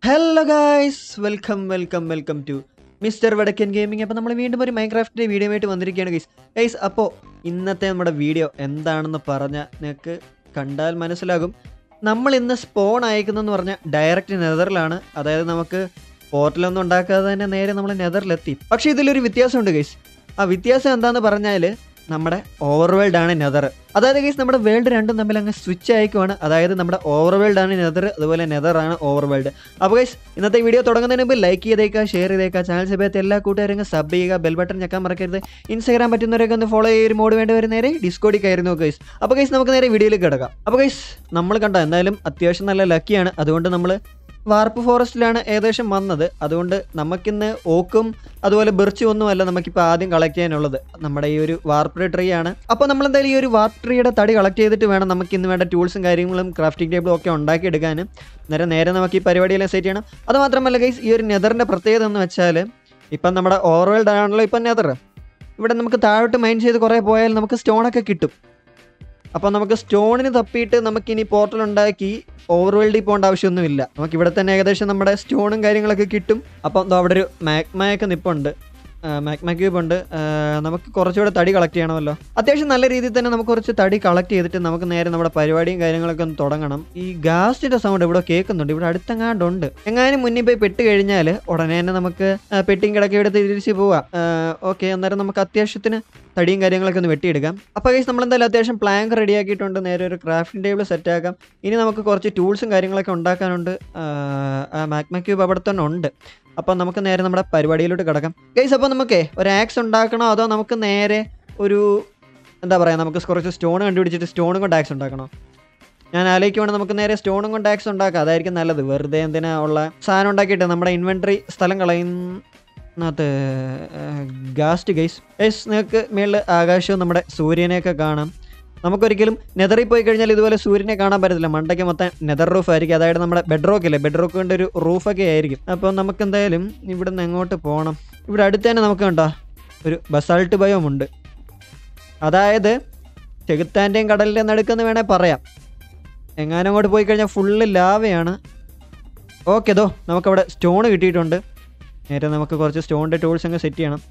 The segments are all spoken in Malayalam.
Hello guys welcome welcome welcome to Mister Vadakkan Gaming അപ്പോൾ നമ്മൾ വീണ്ടും ഒരു മൈൻക്രാഫ്റ്റിൻ്റെ വീഡിയോ ആയിട്ട് വന്നിരിക്കുകയാണ് ഗൈസ് ഗൈസ് അപ്പോൾ ഇന്നത്തെ നമ്മുടെ വീഡിയോ എന്താണെന്ന് പറഞ്ഞാൽ നിങ്ങൾക്ക് കണ്ടാൽ മനസ്സിലാകും നമ്മൾ ഇന്ന് സ്പോൺ അയക്കുന്നതെന്ന് പറഞ്ഞാൽ ഡയറക്റ്റ് നെതറിലാണ് അതായത് നമുക്ക് പോർട്ടലൊന്നും ഉണ്ടാക്കാതെ തന്നെ നേരെ നമ്മൾ നെതറിലെത്തി പക്ഷേ ഇതിലൊരു വ്യത്യാസമുണ്ട് ഗൈസ് ആ വ്യത്യാസം എന്താണെന്ന് പറഞ്ഞാൽ നമ്മുടെ ഓവർവേൾഡ് ആണ് നെതർ അതായത് ഗൈസ് നമ്മുടെ വേൾഡ് രണ്ടും തമ്മിൽ അങ്ങ് സ്വിച്ച് അയക്കുവാണ് അതായത് നമ്മുടെ ഓവർവേൾഡ് ആണ് നെതർ അതുപോലെ നെതർ ആണ് ഓവർവേൾഡ് അപ്പോൾ ഗൈസ് ഇന്നത്തെ വീഡിയോ തുടങ്ങുന്നതിന് മുമ്പ് ലൈക്ക് ചെയ്തേക്കുക ഷെയർ ചെയ്തേക്കുക ചാനൽ സമയത്ത് എല്ലാ കൂട്ടുകാരും സബ് ചെയ്യുക ബെൽ ബട്ടൺ ഞെക്കാൻ മറക്കരുത് ഇൻസ്റ്റാഗ്രാം പറ്റുന്നവരൊക്കെ ഒന്ന് ഫോളോ ചെയ്യുക ഒരു മോഡ് വേണ്ടി വരും നേരെ ഡിസ്കോഡിൽ കയറി നോക്കുക ഗൈസ് അപ്പോൾ ഗൈസ് നമുക്ക് നേരെ വീഡിയോയിലേക്ക് കിടക്കാം അപ്പോൾ ഗൈസ് നമ്മൾ കണ്ട എന്തായാലും അത്യാവശ്യം നല്ല ലക്കിയാണ് അതുകൊണ്ട് നമ്മൾ വാർപ്പ് ഫോറസ്റ്റിലാണ് ഏകദേശം വന്നത് അതുകൊണ്ട് നമുക്കിന്ന് ഓക്കും അതുപോലെ ബെർച്ചും ഒന്നുമല്ല നമുക്കിപ്പോൾ ആദ്യം കളക്ട് ചെയ്യാനുള്ളത് നമ്മുടെ ഈ ഒരു വാർപ്പ് ട്രീ ആണ് അപ്പോൾ നമ്മൾ എന്തായാലും ഈ ഒരു വാർപ്പ് ട്രീയുടെ തടി കളക്ട് ചെയ്തിട്ട് വേണം നമുക്ക് ഇന്ന് വേണ്ട ടൂൾസും കാര്യങ്ങളും ക്രാഫ്റ്റിംഗ് ടേബിളും ഒക്കെ ഉണ്ടാക്കിയെടുക്കാനും നേരെ നേരെ നമുക്ക് ഈ പരിപാടിയെല്ലാം സെറ്റ് ചെയ്യണം അത് മാത്രമല്ല ഗൈസ് ഈ ഒരു നെതറിൻ്റെ പ്രത്യേകത എന്ന് വെച്ചാൽ ഇപ്പം നമ്മുടെ ഓവർവേൾഡ് ആണല്ലോ ഇപ്പം നെതർ ഇവിടെ നമുക്ക് താഴോട്ട് മൈൻഡ് ചെയ്ത് കുറേ പോയാൽ നമുക്ക് സ്റ്റോണൊക്കെ കിട്ടും അപ്പോൾ നമുക്ക് സ്റ്റോണിന് തപ്പിയിട്ട് നമുക്കിനി പോർട്ടൽ ഉണ്ടാക്കി ഓവർവേൾഡിൽ പോകേണ്ട ആവശ്യമൊന്നുമില്ല നമുക്ക് ഇവിടെ തന്നെ ഏകദേശം നമ്മുടെ സ്റ്റോണും കാര്യങ്ങളൊക്കെ കിട്ടും അപ്പം ദാ അവിടെ ഒരു മാഗ്മയൊക്കെ നിപ്പുണ്ട് മാഗ്മ ക്യൂബ് ഉണ്ട് ആ, നമുക്ക് കുറച്ചുകൂടെ തടി കളക്ട് ചെയ്യണമല്ലോ അത്യാവശ്യം നല്ല രീതിയിൽ തന്നെ നമുക്ക് കുറച്ച് തടി കളക്ട് ചെയ്തിട്ട് നമുക്ക് നേരെ നമ്മുടെ പരിപാടിയും കാര്യങ്ങളൊക്കെ ഒന്ന് തുടങ്ങണം ഈ ഗാസ്റ്റിന്റെ സൗണ്ട് ഇവിടെ കേൾക്കുന്നുണ്ട് ഇവിടെ അടുത്തെങ്ങാണ്ടുണ്ട് എങ്ങാനും മുന്നിൽ പോയി പെട്ട് കഴിഞ്ഞാൽ ഉടനെ തന്നെ നമുക്ക് ആ, പെട്ടിയും കിടക്കി എടുത്ത് തിരിച്ച് പോവാം ഓക്കെ അന്നേരം നമുക്ക് അത്യാവശ്യത്തിന് തടിയും കാര്യങ്ങളൊക്കെ ഒന്ന് വെട്ടിയെടുക്കാം അപ്പോൾ ഗൈസ് നമ്മൾ എന്തായാലും അത്യാവശ്യം പ്ലാങ്ക് റെഡിയാക്കിയിട്ടുണ്ട് നേരെ ഒരു ക്രാഫ്റ്റിംഗ് ടേബിൾ സെറ്റ് ആക്കാം ഇനി നമുക്ക് കുറച്ച് ടൂൾസും കാര്യങ്ങളൊക്കെ ഉണ്ടാക്കാനുണ്ട് മാഗ്മ ക്യൂബ് അവിടെ തന്നെ ഉണ്ട് അപ്പോൾ നമുക്ക് നേരെ നമ്മുടെ പരിപാടിയിലോട്ട് കിടക്കാം ഗൈസ് അപ്പോൾ നമുക്കേ ഒരു ആക്സ് ഉണ്ടാക്കണോ അതോ നമുക്ക് നേരെ ഒരു എന്താ പറയുക നമുക്ക് കുറച്ച് സ്റ്റോൺ കണ്ടുപിടിച്ചിട്ട് സ്റ്റോണും കൊണ്ട് ആക്സ് ഉണ്ടാക്കണോ ഞാൻ ആലോചിക്കുവാണെങ്കിൽ നമുക്ക് നേരെ സ്റ്റോണും കൊണ്ട് ആക്സ് ഉണ്ടാക്കാം അതായിരിക്കും നല്ലത് വെറുതെ എന്തിനാ ഉള്ള സാധനം ഉണ്ടാക്കിയിട്ട് നമ്മുടെ ഇൻവെൻട്രി സ്ഥലം കളയുന്നതിനകത്ത് ഗാസ്റ്റ് ഗൈസ് ഗൈസ് നിങ്ങൾക്ക് മേളിൽ ആകാശവും നമ്മുടെ സൂര്യനെയൊക്കെ കാണാം നമുക്കൊരിക്കലും നെതറിൽ പോയി കഴിഞ്ഞാൽ ഇതുപോലെ സൂര്യനെ കാണാൻ പറ്റത്തില്ല മണ്ടയ്ക്ക് മൊത്തം നെതർ റൂഫ് ആയിരിക്കും അതായത് നമ്മുടെ ബെഡ് റോക്ക് ഇല്ലേ ബെഡ് റോക്കിൻ്റെ ഒരു റൂഫൊക്കെ ആയിരിക്കും അപ്പോൾ നമുക്ക് എന്തായാലും ഇവിടുന്ന് എങ്ങോട്ട് പോകണം ഇവിടെ അടുത്ത് തന്നെ നമുക്ക് കണ്ടോ ഒരു ബസാൾട്ട് ബയോം ഉണ്ട് അതായത് ചെകുത്താൻ്റെയും കടലിൻ്റെ നടുക്കെന്ന് വേണേൽ പറയാം എങ്ങാനും അങ്ങോട്ട് പോയി കഴിഞ്ഞാൽ ഫുള്ള് ലാവയാണ് ഓക്കെ ദോ നമുക്കവിടെ സ്റ്റോൺ കിട്ടിയിട്ടുണ്ട് നേരെ നമുക്ക് കുറച്ച് സ്റ്റോണിൻ്റെ ടൂൾസ് അങ്ങ് സെറ്റ് ചെയ്യണം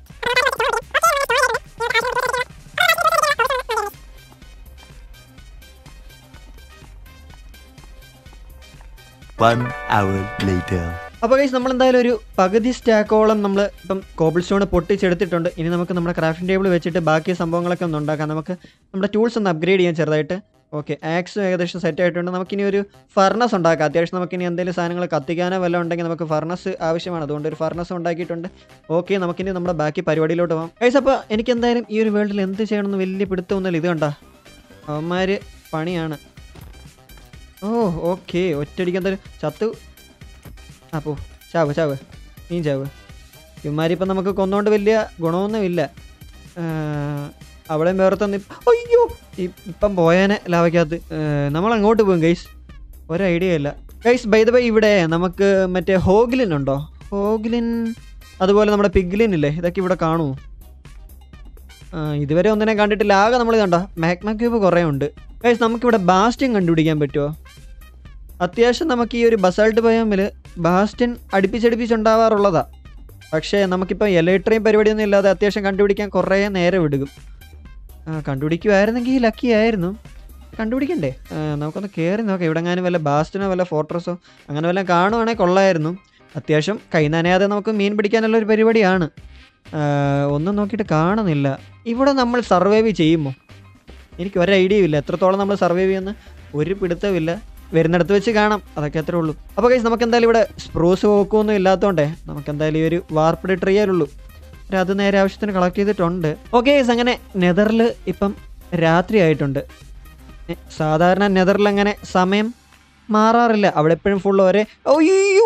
One hour later. അപ്പോൾ ഗൈസ് നമ്മൾ എന്തായാലും ഒരു പകുതി സ്റ്റാക്കോളം നമ്മൾ ഇപ്പം കോബിൾ സ്റ്റോൺ പൊട്ടിച്ചെടുത്തിട്ടുണ്ട് ഇനി നമുക്ക് നമ്മുടെ ക്രാഫ്റ്റിംഗ് ടേബിൾ വെച്ചിട്ട് ബാക്കി സംഭവങ്ങളൊക്കെ ഒന്ന് ഉണ്ടാക്കാം നമുക്ക് നമ്മുടെ ടൂൾസ് ഒന്ന് അപ്ഗ്രേഡ് ചെയ്യാൻ ചെറുതായിട്ട് ഓക്കെ ആക്സും ഏകദേശം സെറ്റ് ആയിട്ടുണ്ട് നമുക്കിനി ഒരു ഫർണസ് ഉണ്ടാക്കാം അത്യാവശ്യം നമുക്കിനി എന്തെങ്കിലും സാധനങ്ങൾ കത്തിക്കാനോ വല്ലതും ഉണ്ടെങ്കിൽ നമുക്ക് ഫർണസ് ആവശ്യമാണ് അതുകൊണ്ട് ഒരു ഫർണസ് ഉണ്ടാക്കിയിട്ടുണ്ട് ഓക്കെ നമുക്കിനി നമ്മുടെ ബാക്കി പരിപാടിയിലോട്ട് പോകാം ഗൈസ് അപ്പോൾ എനിക്ക് എന്തായാലും ഈ ഒരു വേൾഡിൽ എന്ത് ചെയ്യണമെന്ന് വലിയ പിടുത്തമൊന്നുമില്ല ഇത് കണ്ടാ അവന്മാർ പണിയാണ് ഓ ഓക്കെ ഒറ്റയടിക്ക് എന്തായാലും ചത്ത് ആ പോ ചാവ് ചാവ് നീ ചാവ് ഇവന്മാരിപ്പം നമുക്ക് കൊന്നുകൊണ്ട് വലിയ ഗുണമൊന്നുമില്ല ആ, അവിടെയും വേർത്ത അയ്യോ ഇ- ഇപ്പം പോയേനെ ലാവയ്ക്കകത്ത് നമ്മൾ അങ്ങോട്ട് പോകും ഗൈസ് ഒരു ഐഡിയ ഇല്ല ഗൈസ് ബൈ ദ ബൈ ഇവിടെ നമുക്ക് മറ്റേ ഹോഗ്ലിൻ ഉണ്ടോ ഹോഗ്ലിൻ അതുപോലെ നമ്മുടെ പിഗ്ലിൻ ഇല്ലേ ഇതൊക്കെ ഇവിടെ കാണുമോ ആ, ഇതുവരെ ഒന്നിനെ കണ്ടിട്ടില്ല ആകെ നമ്മൾ കണ്ടോ മാഗ്മ ക്യൂബ് കുറേ ഉണ്ട് ഗൈസ് നമുക്കിവിടെ ബാസ്റ്റിൻ കണ്ടുപിടിക്കാൻ പറ്റുമോ അത്യാവശ്യം നമുക്ക് ഈ ഒരു ബസാൾട്ട് ബയോമിൽ ബാസ്റ്റിൻ അടുപ്പിച്ചടുപ്പിച്ചുണ്ടാവാറുള്ളതാ പക്ഷേ നമുക്കിപ്പോൾ എലക്ട്രിയും പരിപാടിയൊന്നും ഇല്ലാതെ അത്യാവശ്യം കണ്ടുപിടിക്കാൻ കുറേ നേരം എടുക്കും ആ, കണ്ടുപിടിക്കുമായിരുന്നെങ്കിൽ ലക്കി ആയിരുന്നു കണ്ടുപിടിക്കണ്ടേ ആ, നമുക്കൊന്ന് കയറി നോക്കാം ഇവിടെ എങ്ങാനും വല്ല ബാസ്റ്റിനോ വല്ല ഫോർട്രസോ അങ്ങനെ വല്ലതും കാണുവാണെങ്കിൽ കൊള്ളായിരുന്നു അത്യാവശ്യം കൈ നനയാതെ നമുക്ക് മീൻ പിടിക്കാനുള്ള ഒരു പരിപാടിയാണ് ആ, ഒന്നും നോക്കിയിട്ട് കാണുന്നില്ല ഇവിടെ നമ്മൾ സർവൈവ് ചെയ്യുമോ എനിക്ക് ഒരു ഐഡിയയും ഇല്ല എത്രത്തോളം നമ്മൾ സർവൈവ് ചെയ്യുന്ന ഒരു പിടുത്തമില്ല വരുന്നിടത്ത് വെച്ച് കാണാം അതൊക്കെ അത്രേ ഉള്ളൂ അപ്പോൾ ഗൈസ് നമുക്ക് എന്തായാലും ഇവിടെ സ്പ്രൂസ് പോക്കൊന്നും ഇല്ലാത്തതുകൊണ്ടേ നമുക്ക് എന്തായാലും ഈ ഒരു വാർപ്പിഡ് ട്രീയാലുള്ളൂ ഒരു അത് നേരെ ആവശ്യത്തിന് കളക്ട് ചെയ്തിട്ടുണ്ട് ഓക്കെ ഗൈസ് അങ്ങനെ നെതറിൽ ഇപ്പം രാത്രി ആയിട്ടുണ്ട് എ, സാധാരണ നെതറിൽ അങ്ങനെ സമയം മാറാറില്ല അവിടെ എപ്പോഴും ഫുൾ ഒരേ അയ്യോ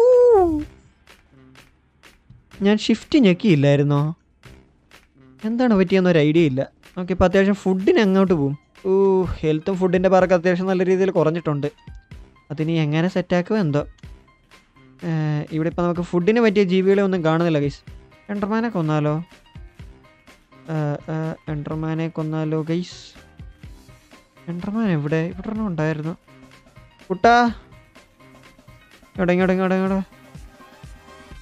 ഞാൻ ഷിഫ്റ്റ് ഞെക്കിയില്ലായിരുന്നോ എന്താണ് പറ്റിയെന്ന് ഒരു ഐഡിയ ഇല്ല നമുക്കിപ്പോൾ അത്യാവശ്യം ഫുഡിന് അങ്ങോട്ട് പോകും ഓ ഹെൽത്തും ഫുഡിൻ്റെ പാർക്ക് അത്യാവശ്യം നല്ല രീതിയിൽ കുറഞ്ഞിട്ടുണ്ട് അതിനി എങ്ങനെ സെറ്റാക്കുമോ എന്തോ ഏഹ് ഇവിടെ ഇപ്പോൾ നമുക്ക് ഫുഡിന് പറ്റിയ ജീവികളെ ഒന്നും കാണുന്നില്ല ഗൈസ് എൻഡർമാനെ കൊന്നാലോ ഏഹ് ഏഹ് എൻഡർമാനെ കൊന്നാലോ ഗൈസ് എൻഡർമാൻ എവിടെ ഇവിടെ ഒരെണ്ണം ഉണ്ടായിരുന്നു കുട്ടാ ഇങ്ങോട്ട് ഇങ്ങോട്ട് ഇങ്ങോട്ട് ഇങ്ങോട്ട്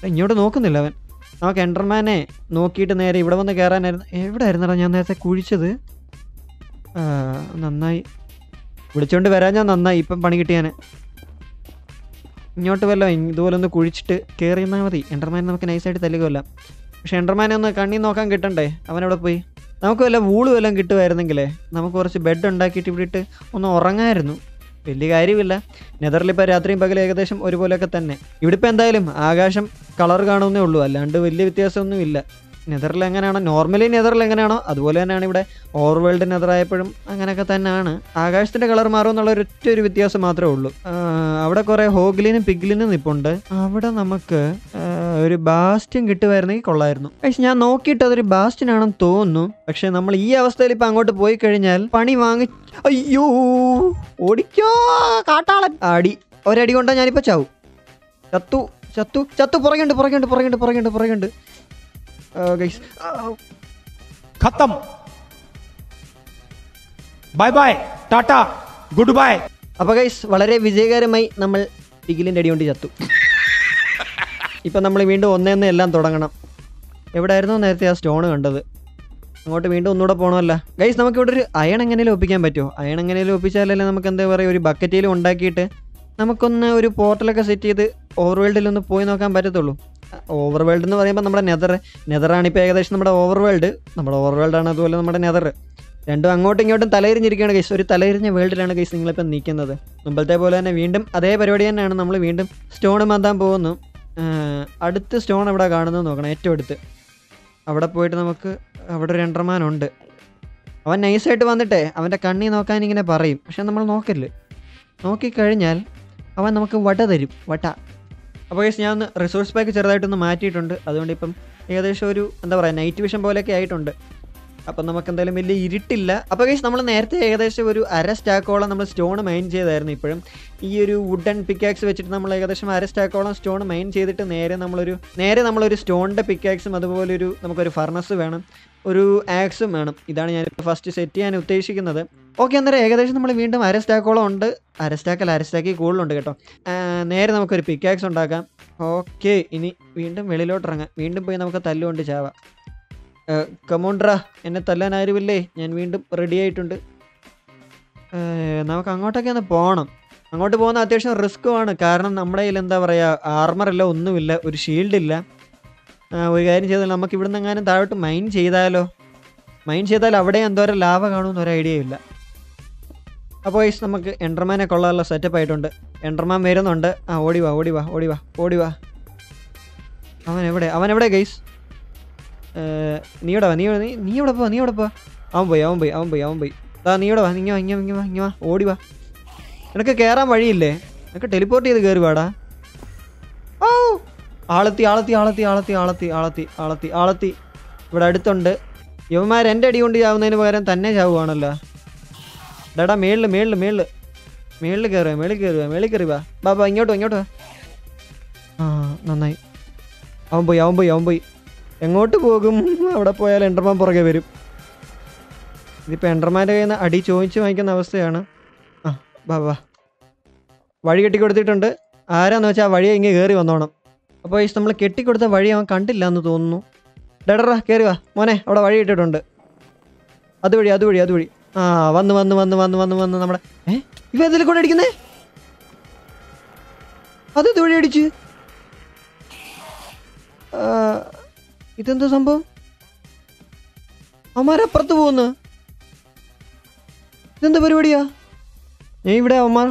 ഇങ്ങോട്ട് നോക്കുന്നില്ല അവൻ നമുക്ക് എൻഡർമാനെ നോക്കിയിട്ട് നേരെ ഇവിടെ വന്ന് കയറാനായിരുന്നു എവിടെ ആയിരുന്നടാ ഞാൻ നേരത്തെ കുഴിച്ചത് ആ, നന്നായി വിളിച്ചോണ്ട് വരാൻ ഞാൻ നന്നായി ഇപ്പം പണി കിട്ടിയാന് ഇങ്ങോട്ട് വല്ലോ ഇതുപോലെ ഒന്ന് കുഴിച്ചിട്ട് കയറി നിന്നാൽ മതി എൻഡർമാൻ നമുക്ക് നൈസായിട്ട് തല്ലുകയല്ല പക്ഷെ എൻഡർമാനെ ഒന്ന് കണ്ണി നോക്കാൻ കിട്ടണ്ടേ അവനവിടെ പോയി നമുക്ക് വല്ല വൂള് വല്ലതും കിട്ടുമായിരുന്നെങ്കിലേ നമുക്ക് കുറച്ച് ബെഡ് ഉണ്ടാക്കിയിട്ട് ഇവിടെ ഇട്ട് ഒന്ന് ഉറങ്ങായിരുന്നു വലിയ കാര്യമില്ല നെതറിൽ ഇപ്പോൾ രാത്രിയും പകലും ഏകദേശം ഒരുപോലെയൊക്കെ തന്നെ ഇവിടെ ഇപ്പോൾ എന്തായാലും ആകാശം കളർ കാണുന്നേ ഉള്ളൂ അല്ലാണ്ട് വലിയ വ്യത്യാസമൊന്നും ഇല്ല നെതറിൽ എങ്ങനെയാണോ നോർമലി നെതറിൽ എങ്ങനെയാണോ അതുപോലെ തന്നെയാണ് ഇവിടെ ഓവർ വേൾഡ് നെതറായപ്പോഴും അങ്ങനെയൊക്കെ തന്നെയാണ് ആകാശത്തിൻ്റെ കളർ മാറും എന്നുള്ള ഒരൊറ്റ ഒരു വ്യത്യാസം മാത്രമേ ഉള്ളൂ ആ, അവിടെ കുറേ ഹോഗ്ലിനും പിഗ്ലിനും നിപ്പുണ്ട് അവിടെ നമുക്ക് ആ, ഒരു ബാസ്റ്റ്യൻ കിട്ടുമായിരുന്നെങ്കിൽ കൊള്ളായിരുന്നു പക്ഷെ ഞാൻ നോക്കിയിട്ട് അതൊരു ബാസ്റ്റ്യൻ ആണെന്ന് തോന്നുന്നു പക്ഷെ നമ്മൾ ഈ അവസ്ഥയിൽ ഇപ്പം അങ്ങോട്ട് പോയി കഴിഞ്ഞാൽ പണി വാങ്ങി അയ്യോ ഓടിക്കോ കാട്ടാളൻ അടി ഒരടി കൊണ്ടാ ഞാനിപ്പോൾ ചാവും ചത്തു ചത്തു ചത്തു പുറകെയുണ്ട് പുറകെയുണ്ട് പുറകെയുണ്ട് പുറകെയുണ്ട് പുറകെയുണ്ട് ഗൈസ് खत्म bye bye tata good bye അപ്പോൾ ഗൈസ് വളരെ വിജയകരമായി നമ്മൾ പിഗിലിൻ്റെ അടി കൊണ്ട് ചത്തു ഇപ്പം നമ്മൾ വീണ്ടും ഒന്നേന്ന് എല്ലാം തുടങ്ങണം എവിടെയായിരുന്നു നേരത്തെ ആ സ്റ്റോൺ കണ്ടത് അങ്ങോട്ട് വീണ്ടും ഒന്നുകൂടെ പോകണമല്ല ഗൈസ് നമുക്ക് ഇവിടെ ഒരു അയൺ എങ്ങനെയും ഒപ്പിക്കാൻ പറ്റുമോ അയൺ എങ്ങനെയും ഒപ്പിച്ചാലല്ലേ നമുക്ക് എന്താ പറയുക ഒരു ബക്കറ്റിലും ഉണ്ടാക്കിയിട്ട് നമുക്കൊന്ന് ഒരു പോർട്ടലൊക്കെ സെറ്റ് ചെയ്ത് ഓവർ വേൾഡിലൊന്ന് പോയി നോക്കാൻ പറ്റത്തുള്ളൂ ഓവർ വേൾഡ് എന്ന് പറയുമ്പോൾ നമ്മുടെ നെതർ നെതറാണ് ഇപ്പോൾ ഏകദേശം നമ്മുടെ ഓവർ വേൾഡ് നമ്മുടെ ഓവർ വേൾഡാണ് അതുപോലെ നമ്മുടെ നെതർ രണ്ടും അങ്ങോട്ടും ഇങ്ങോട്ടും തലയിരിഞ്ഞിരിക്കുകയാണ് ഗൈസ് ഒരു തലയിരിഞ്ഞ വേൾഡിലാണ് ഗൈസ് നിങ്ങളിപ്പം നിൽക്കുന്നത് മുമ്പത്തെ പോലെ തന്നെ വീണ്ടും അതേ പരിപാടി തന്നെയാണ് നമ്മൾ വീണ്ടും സ്റ്റോൺ മാന്താൻ പോകുന്നു ആ, അടുത്ത് സ്റ്റോൺ എവിടെ കാണുന്നത് നോക്കണം ഏറ്റവും അടുത്ത് അവിടെ പോയിട്ട് നമുക്ക് അവിടെ ഒരു എൻഡർമാനുണ്ട് അവൻ നൈസായിട്ട് വന്നിട്ടേ അവൻ്റെ കണ്ണി നോക്കാൻ ഇങ്ങനെ പറയും പക്ഷെ നമ്മൾ നോക്കല്ല് നോക്കിക്കഴിഞ്ഞാൽ അവൻ നമുക്ക് വട തരും വട അപ്പോൾ ഗൈസ് ഞാൻ ഒന്ന് റിസോഴ്സ് പാക്ക് ചെറുതായിട്ടൊന്ന് മാറ്റിയിട്ടുണ്ട് അതുകൊണ്ട് ഇപ്പം ഏകദേശം ഒരു എന്താ പറയുക നൈറ്റ് വിഷൻ പോലെയൊക്കെ ആയിട്ടുണ്ട് അപ്പം നമുക്ക് എന്തായാലും വലിയ ഇരുട്ടില്ല അപ്പോൾ ഗൈസ് നമ്മൾ നേരത്തെ ഏകദേശം ഒരു അര സ്റ്റാക്കോളം നമ്മൾ സ്റ്റോൺ മൈൻ ചെയ്തായിരുന്നു ഇപ്പോഴും ഈ ഒരു വുഡൻ പിക്കാക്സ് വെച്ചിട്ട് നമ്മൾ ഏകദേശം അര സ്റ്റാക്കോളം സ്റ്റോൺ മൈൻ ചെയ്തിട്ട് നേരെ നമ്മളൊരു നേരെ നമ്മളൊരു സ്റ്റോണിൻ്റെ പിക്കാക്സും അതുപോലെ ഒരു നമുക്കൊരു ഫർണസ് വേണം ഒരു ആക്സും വേണം ഇതാണ് ഞാനിപ്പോൾ ഫസ്റ്റ് സെറ്റ് ചെയ്യാൻ ഉദ്ദേശിക്കുന്നത് ഓക്കെ അന്നേരം ഏകദേശം നമ്മൾ വീണ്ടും അര സ്റ്റാക്കോളം ഉണ്ട് അര സ്റ്റാക്കല്ല അര സ്റ്റാക്കിൽ കൂടുതലുണ്ട് കേട്ടോ ആ, നേരെ നമുക്കൊരു പിക്കാക്സ് ഉണ്ടാക്കാം ഓക്കെ ഇനി വീണ്ടും വെളിയിലോട്ട് ഇറങ്ങാം വീണ്ടും പോയി നമുക്ക് തല്ലുകൊണ്ട് ചാവാം കമോണ്ട്രാ എന്നെ തല്ലാൻ ആരുമില്ലേ ഞാൻ വീണ്ടും റെഡി ആയിട്ടുണ്ട് ഏ, നമുക്ക് അങ്ങോട്ടൊക്കെ ഒന്ന് പോകണം അങ്ങോട്ട് പോകുന്ന അത്യാവശ്യം റിസ്ക്കുമാണ് കാരണം നമ്മുടെ കയ്യിൽ എന്താ പറയുക ആർമറില്ല ഒന്നുമില്ല ഒരു ഷീൽഡില്ല ഒരു കാര്യം ചെയ്താൽ നമുക്ക് ഇവിടുന്ന് എങ്ങാനും താഴോട്ട് മൈൻ ചെയ്താലോ മൈൻ ചെയ്താൽ അവിടെ എന്തോരം ലാഭ കാണുമെന്ന് ഒരു ഐഡിയ ഇല്ല അപ്പോൾ ഗൈസ് നമുക്ക് എൻഡർമാനെ കൊള്ളാനുള്ള സെറ്റപ്പ് ആയിട്ടുണ്ട് എൻഡർമാൻ വരുന്നുണ്ട് ആ ഓടി വാ ഓടി വാ ഓടി വാ ഓടി വാ അവൻ എവിടെ അവൻ എവിടെ ഗൈസ് നീ ഇവിടെ വാ നീ ഇവിടെ- നീ- നീ ഇവിടെ പോ നീ ഇവിടെ പോ അവൻ പോയി അവൻ പോയി അവൻ പോയി അവൻ പോയി ആ നീ ഇവിടെ വാ ഇങ്ങ വാ ഇങ്ങ വാ, ഇങ്ങ വാ ഇങ്ങ വാ ഓടി വാ നിനക്ക് കയറാൻ വഴിയില്ലേ നിനക്ക് ടെലിപ്പോർട്ട് ചെയ്ത് കയറി വാടാ ഓ ആളത്തി ആളത്തി ആളത്തി ആളത്തി ആളത്തി ആളത്തി ആളത്തി ആളത്തി ഇവിടെ അടുത്തുണ്ട് യുവന്മാർ എൻ്റെ അടി കൊണ്ട് ചാവുന്നതിന് പകരം തന്നെ ചാവുകയാണല്ലോ ഡാടാ മേളിൽ മേളിൽ മേളിൽ മേളിൽ കയറുക മേളിൽ കയറുക മേളിൽ കയറി വാ ബാ ബാ ഇങ്ങോട്ട് വാ, ഇങ്ങോട്ട് വാ ആ നന്നായി അവൻ പോയി അവൻ പോയി അവൻ പോയി എങ്ങോട്ട് പോകും അവിടെ പോയാൽ എൻഡർമാൻ പുറകെ വരും ഇതിപ്പോൾ എൻഡർമാൻ്റെ കയ്യിൽ നിന്ന് അടി ചോദിച്ച് വാങ്ങിക്കുന്ന അവസ്ഥയാണ് ആ ബാ ബാ വഴി കെട്ടിക്കൊടുത്തിട്ടുണ്ട് ആരാന്ന് വെച്ചാൽ ആ വഴി ഇങ്ങനെ കയറി വന്നോണം അപ്പോൾ ഈ നമ്മൾ കെട്ടിക്കൊടുത്ത വഴി അവൻ കണ്ടില്ല എന്ന് തോന്നുന്നു ഡെഡറാ കയറി വാ മോനെ അവിടെ വഴി ഇട്ടിട്ടുണ്ട് അതുവഴി അതുവഴി അതുവഴി ആ വന്ന് വന്ന് വന്ന് വന്ന് വന്ന് വന്ന് നമ്മുടെ ഏ ഇവ എന്തെങ്കിലും കൂടെ അടിക്കുന്നേ അത് ഇതുവഴി അടിച്ച് ആ, ഇതെന്താ സംഭവം അവന്മാരപ്പുറത്ത് പോകുന്നു ഇതെന്താ പരിപാടിയാ ഞാൻ ഇവിടെ അവന്മാർ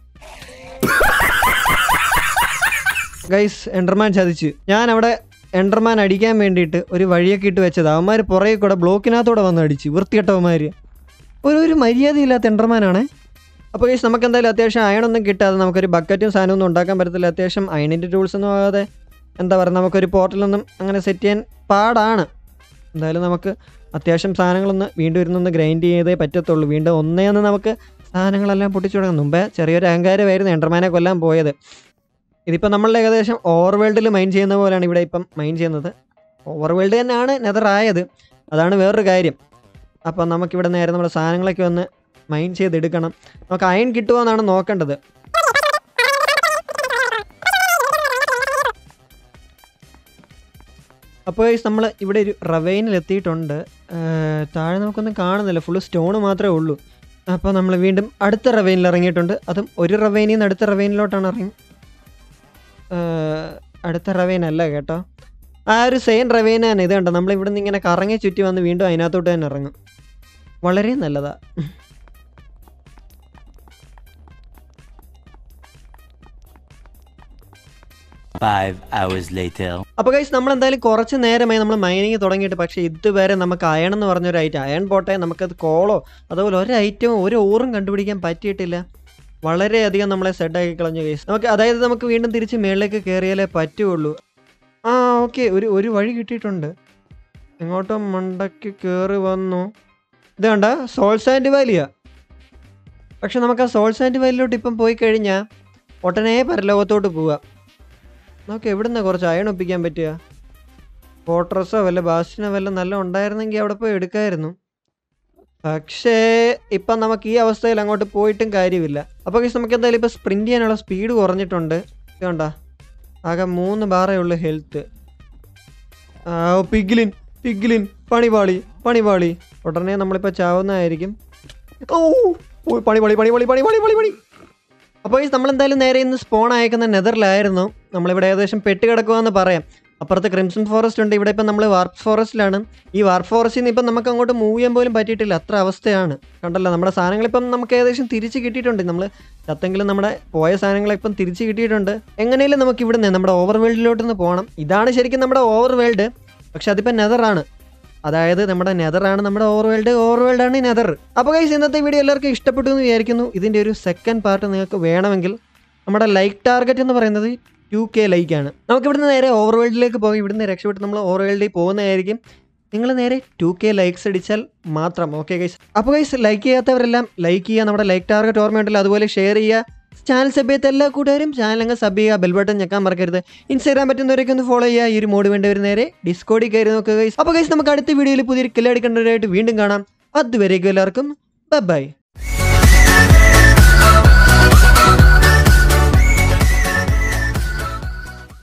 ഗൈസ് എൻഡർമാൻ ചതിച്ച് ഞാൻ അവിടെ എൻഡർമാൻ അടിക്കാൻ വേണ്ടിയിട്ട് ഒരു വഴിയൊക്കെ ഇട്ട് വെച്ചത് അവന്മാർ പുറകെ കൂടെ ബ്ലോക്കിനകത്തൂടെ വന്ന് അടിച്ച് വൃത്തികെട്ടവന്മാർ ഒരു ഒരു മര്യാദയില്ലാത്ത എൻഡർമാനാണ് അപ്പോൾ ഗൈസ് നമുക്ക് എന്തായാലും അത്യാവശ്യം അയണൊന്നും കിട്ടാതെ നമുക്കൊരു ബക്കറ്റും സാധനമൊന്നും ഉണ്ടാക്കാൻ പറ്റത്തില്ല അത്യാവശ്യം അയണിൻ്റെ ടൂൾസ് ഒന്നും ആകാതെ എന്താ പറയുക നമുക്കൊരു പോർട്ടലൊന്നും അങ്ങനെ സെറ്റ് ചെയ്യാൻ പാടാണ് എന്തായാലും നമുക്ക് അത്യാവശ്യം സാധനങ്ങളൊന്ന് വീണ്ടും ഇരുന്നൊന്ന് ഗ്രൈൻഡ് ചെയ്തേ പറ്റത്തുള്ളൂ വീണ്ടും ഒന്നേന്ന് നമുക്ക് സാധനങ്ങളെല്ലാം പൊട്ടിച്ചു തുടങ്ങും മുമ്പേ ചെറിയൊരു അഹങ്കാരമായിരുന്നു എൻഡർമാനെ കൊല്ലാൻ പോയത് ഇതിപ്പോൾ നമ്മൾ ഏകദേശം ഓവർ വേൾഡിൽ മൈൻ ചെയ്യുന്ന പോലെയാണ് ഇവിടെ ഇപ്പം മൈൻ ചെയ്യുന്നത് ഓവർ വേൾഡ് തന്നെയാണ് നെതറായത് അതാണ് വേറൊരു കാര്യം അപ്പം നമുക്കിവിടെ നേരെ നമ്മുടെ സാധനങ്ങളൊക്കെ ഒന്ന് മൈൻ ചെയ്തെടുക്കണം നമുക്ക് അയൺ കിട്ടുമോ എന്നാണ് നോക്കേണ്ടത് അപ്പോൾ ഗൈസ് നമ്മൾ ഇവിടെ ഒരു റവൈനിൽ എത്തിയിട്ടുണ്ട് ഏർ, താഴെ നമുക്കൊന്നും കാണുന്നില്ല ഫുള്ള് സ്റ്റോൺ മാത്രമേ ഉള്ളൂ അപ്പോൾ നമ്മൾ വീണ്ടും അടുത്ത റവൈനിൽ ഇറങ്ങിയിട്ടുണ്ട് അതും ഒരു റവൈനിൽ നിന്ന് അടുത്ത റവൈനിലോട്ടാണ് ഇറങ്ങി ഏർ, അടുത്ത റവൈൻ അല്ല കേട്ടോ ആ ഒരു സെയിം റവൈനാണ് ഇത് കണ്ടോ നമ്മൾ ഇവിടെ നിന്ന് ഇങ്ങനെ കറങ്ങി ചുറ്റി വന്ന് വീണ്ടും അതിനകത്തോട്ട് തന്നെ ഇറങ്ങും വളരെ നല്ലതാ Five hours later. അപ്പോൾ ഗൈസ് നമ്മൾ എന്തായാലും കുറച്ച് നേരമായി നമ്മൾ മൈനിങ് തുടങ്ങിയിട്ട് പക്ഷേ ഇതുവരെ നമുക്ക് അയൺ എന്ന് പറഞ്ഞൊരു ഐറ്റം അയൺ പോട്ടെ നമുക്കത് കോളോ അതുപോലെ ഒരു ഐറ്റവും ഒരു ഓറും കണ്ടുപിടിക്കാൻ പറ്റിയിട്ടില്ല വളരെയധികം നമ്മളെ സെഡാക്കി കളഞ്ഞു ഗൈസ് നമുക്ക് അതായത് നമുക്ക് വീണ്ടും തിരിച്ച് മേളിലേക്ക് കയറിയാലേ പറ്റുള്ളൂ ആ ഓക്കെ ഒരു ഒരു വഴി കിട്ടിയിട്ടുണ്ട് എങ്ങോട്ടോ മണ്ടയ്ക്ക് കയറി വന്നു ഇത് കണ്ട സോൾ സാൻഡ് വാലിയാ പക്ഷെ നമുക്ക് ആ സോൾ സാൻഡ് വാലിലോട്ട് ഇപ്പം പോയി കഴിഞ്ഞാൽ ഒട്ടനെ പരലോകത്തോട്ട് പോവാം നമുക്ക് എവിടുന്ന കുറച്ച് അയൺ ഒപ്പിക്കാൻ പറ്റുക ഫോട്രസോ വല്ല ബാസ്റ്റിനോ വല്ല നല്ല ഉണ്ടായിരുന്നെങ്കിൽ അവിടെ പോയി എടുക്കായിരുന്നു പക്ഷേ ഇപ്പം നമുക്ക് ഈ അവസ്ഥയിൽ അങ്ങോട്ട് പോയിട്ടും കാര്യമില്ല അപ്പോൾ guys നമുക്ക് എന്തായാലും ഇപ്പോൾ സ്പ്രിൻറ്റ് ചെയ്യാനുള്ള സ്പീഡ് കുറഞ്ഞിട്ടുണ്ട് കണ്ട ആകെ മൂന്ന് ബാറേ ഉള്ളൂ ഹെൽത്ത് പിഗ്ലിൻ പിഗ്ലിൻ പണിപാളി പണിപാളി ഉടനെ നമ്മളിപ്പോൾ ചാവുന്നതായിരിക്കും ഓ ഓ, പണി പണി പണി പണി പണി പണി പണി പണി അപ്പോൾ ഈ നമ്മൾ എന്തായാലും നേരെ ഇന്ന് സ്പോൺ അയക്കുന്ന നെതറിലായിരുന്നു നമ്മളിവിടെ ഏകദേശം പെട്ട് കിടക്കുമെന്ന് പറയാം അപ്പുറത്ത് ക്രിംസൺ ഫോറസ്റ്റ് ഉണ്ട് ഇവിടെ ഇപ്പം നമ്മൾ വാർപ്പ് ഫോറസ്റ്റിലാണ് ഈ വാർപ്പ് ഫോറസ്റ്റിൽ നിന്ന് ഇപ്പം നമുക്ക് അങ്ങോട്ട് മൂവ് ചെയ്യാൻ പോലും പറ്റിയിട്ടില്ല അത്ര അവസ്ഥയാണ് കണ്ടല്ലോ നമ്മുടെ സാധനങ്ങൾ ഇപ്പം നമുക്ക് ഏകദേശം തിരിച്ച് കിട്ടിയിട്ടുണ്ട് നമ്മൾ ചത്തെങ്കിലും നമ്മുടെ പോയ സാധനങ്ങൾ ഇപ്പം തിരിച്ച് കിട്ടിയിട്ടുണ്ട് എങ്ങനെയും നമുക്ക് ഇവിടെ നിന്ന് നമ്മുടെ ഓവർ വേൾഡിലോട്ട് നിന്ന് പോകണം ഇതാണ് ശരിക്കും നമ്മുടെ ഓവർ വേൾഡ് പക്ഷെ അതിപ്പോൾ നെതറാണ് അതായത് നമ്മുടെ നെതറാണ് നമ്മുടെ ഓവർ വേൾഡ് ഓവർ വേൾഡ് ആണ് നെതർ അപ്പോൾ ഗൈസ് ഇന്നത്തെ വീഡിയോ എല്ലാവർക്കും ഇഷ്ടപ്പെട്ടു എന്ന് വിചാരിക്കുന്നു ഇതിൻ്റെ ഒരു സെക്കൻഡ് പാർട്ട് നിങ്ങൾക്ക് വേണമെങ്കിൽ നമ്മുടെ ലൈക്ക് ടാർഗറ്റ് എന്ന് പറയുന്നത് ടു കെ ലൈക്കാണ് നമുക്ക് ഇവിടുന്ന് നേരെ ഓവർ വേൾഡിലേക്ക് പോകും ഇവിടുന്ന് രക്ഷപ്പെട്ട് നമ്മൾ ഓവർ വേൾഡിൽ പോകുന്നതായിരിക്കും നിങ്ങൾ നേരെ ടു കെ ലൈക്സ് അടിച്ചാൽ മാത്രം ഓക്കെ ഗൈസ് അപ്പോൾ ഗൈസ് ലൈക്ക് ചെയ്യാത്തവരെല്ലാം ലൈക്ക് ചെയ്യുക നമ്മുടെ ലൈക്ക് ടാർഗറ്റ് ഓർമ്മയുണ്ടല്ലോ അതുപോലെ ഷെയർ ചെയ്യുക ചാനൽ സബ് ചെയ്യാത്ത എല്ലാ കൂട്ടുകാരും ചാനൽ അങ്ങ് സബ് ചെയ്യുക ബെൽ ബട്ടൺ ഞെക്കാൻ മറക്കരുത് ഇൻസ്റ്റാഗ്രാം പറ്റുന്നവരൊക്കെ ഒന്ന് ഫോളോ ചെയ്യുക ഈ ഒരു മോഡ് വേണ്ടവർ നേരെ ഡിസ്കോഡിൽ കയറി നോക്കുക ഗൈസ് അപ്പോൾ ഗൈസ് നമുക്ക് അടുത്ത വീഡിയോയിൽ പുതിയൊരു കില്ലടി കണ്ടവരായിട്ട് വീണ്ടും കാണാം അതുവരേക്കും എല്ലാവർക്കും ബൈ